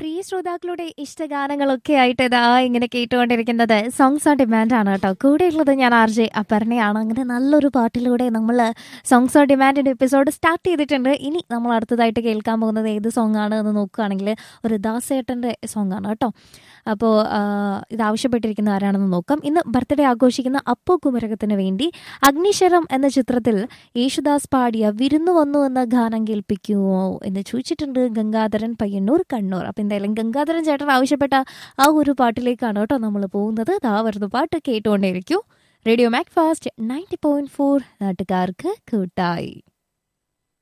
പ്രിയ ശ്രോതാക്കളുടെ ഇഷ്ടഗാനങ്ങളൊക്കെ ആയിട്ട് ഇതാ ഇങ്ങനെ കേട്ടുകൊണ്ടിരിക്കുന്നത് സോങ്സ് ഓൺ ഡിമാൻഡ് ആണ് കേട്ടോ കൂടെയുള്ളത് ഞാൻ ആർ ജെ അപർണയാണ് അങ്ങനെ നല്ലൊരു പാട്ടിലൂടെ നമ്മൾ സോങ്സ് ഓൺ ഡിമാൻഡിന്റെ എപ്പിസോഡ് സ്റ്റാർട്ട് ചെയ്തിട്ടുണ്ട് ഇനി നമ്മൾ അടുത്തതായിട്ട് കേൾക്കാൻ പോകുന്നത് ഏത് സോങ് ആണ് എന്ന് നോക്കുകയാണെങ്കിൽ ഒരു ദാസേട്ടൻ്റെ സോങ് ആണ് കേട്ടോ അപ്പോൾ ഇത് ആവശ്യപ്പെട്ടിരിക്കുന്ന ആരാണെന്ന് നോക്കാം ഇന്ന് ബർത്ത്ഡേ ആഘോഷിക്കുന്ന അപ്പു കുമരകത്തിന് വേണ്ടി അഗ്നിശരം എന്ന ചിത്രത്തിൽ യേശുദാസ് പാടിയ വിരുന്നു വന്നു എന്ന ഗാനം കേൾപ്പിക്കുമോ എന്ന് ചോദിച്ചിട്ടുണ്ട് ഗംഗാധരൻ പയ്യന്നൂർ കണ്ണൂർ അപ്പം എന്തായാലും ഗംഗാധരൻ ചേട്ടൻ ആവശ്യപ്പെട്ട ആ ഒരു പാട്ടിലേക്കാണ് കേട്ടോ നമ്മൾ പോകുന്നത് ദാ വരുന്ന പാട്ട് കേട്ടുകൊണ്ടേയിരിക്കൂ radio Mac Fast ninety point four നാട്ടുകാർക്ക് കൂട്ടായി